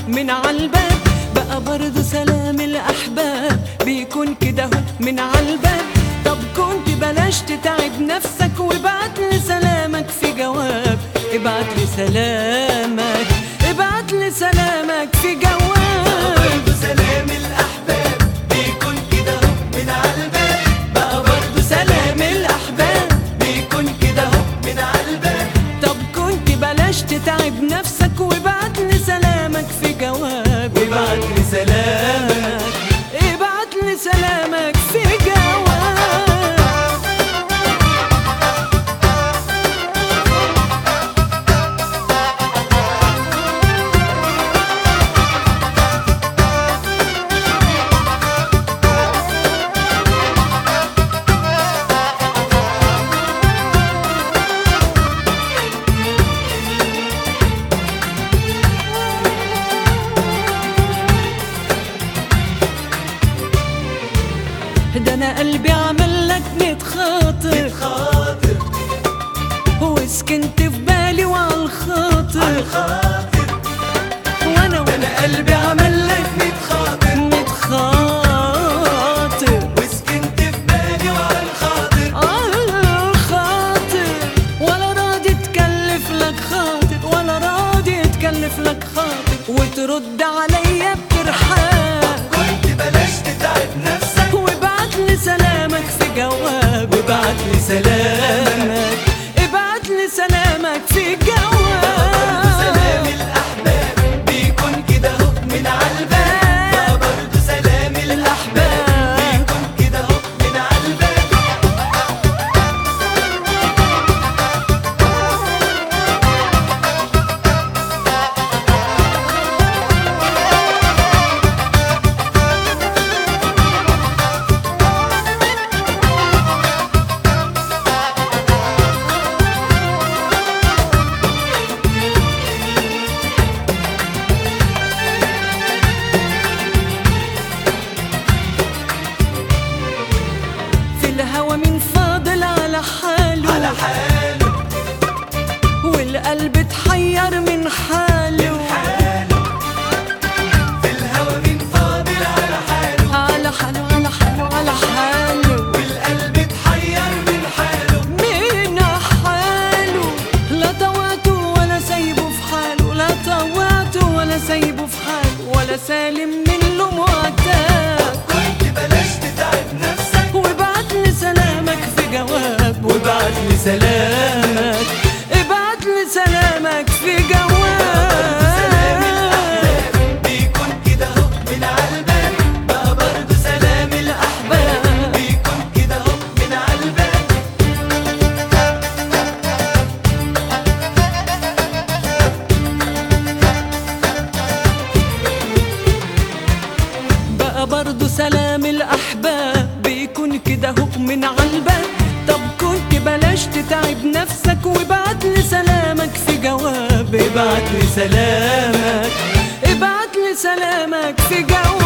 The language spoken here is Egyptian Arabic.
من عالباب بقى برضو سلام الأحباب بيكون كده هو من عالباب طب كنت بلاش تتعب نفسك وابعت لي سلامك في جواب ابعت لي سلامك ابعت لي سلامك في جواب برضو سلام الأحباب بيكون كده هو من عالباب بقى برضو سلام الأحباب بيكون كده هو من عالباب طب كنت بلاش تتعب نفسك وابعت لي سلامك في جواب ابعت لي سلامك ابعت لي سلامك في جواب ده انا قلبي عمل لك ميت خاطر خاطر وسكنت في بالي وعلى الخاطر خاطر وانا وانا أنا قلبي عمل لك ميت خاطر ميت خاطر وسكنت في بالي وعلى الخاطر على الخاطر ولا راضي تكلف لك خاطر ولا راضي تكلف لك خاطر وترد عليا بترحاب كنت بلاش تتعب نفسك وابعت لي سلامك في جواب وابعت لي سلامك ابعت لي سلامك في برضو سلام جواب الأحباب بيكون كده هو من عالباب بقى برضو سلام الأحباب بيكون كده هو من عالباب في الهوى من فاضل على حاله على حاله والقلب اتحير من حاله حاله في الهوى من فاضل على حاله على حاله على حاله على حاله والقلب اتحير من حاله من حاله لا طوعته ولا سايبه في حاله لا طوعته ولا سايبه في حاله ولا سالم من له معتاب كنت بلاش تتعب نفسك وابعت لي سلامك في جواب وابعت لي سلامك ابعت لي سلامك في سلام جواب الأحباب بيكون كده هو من عالباب بقى برضو سلام الأحباب بيكون كده هو من عالباب بقى برضو سلام الأحباب بيكون كده هو من عالباب طب كنت بلاش تتعب نفسك وابعت لي سلامك في جواب ابعت لي سلامك ابعت لي سلامك في جواب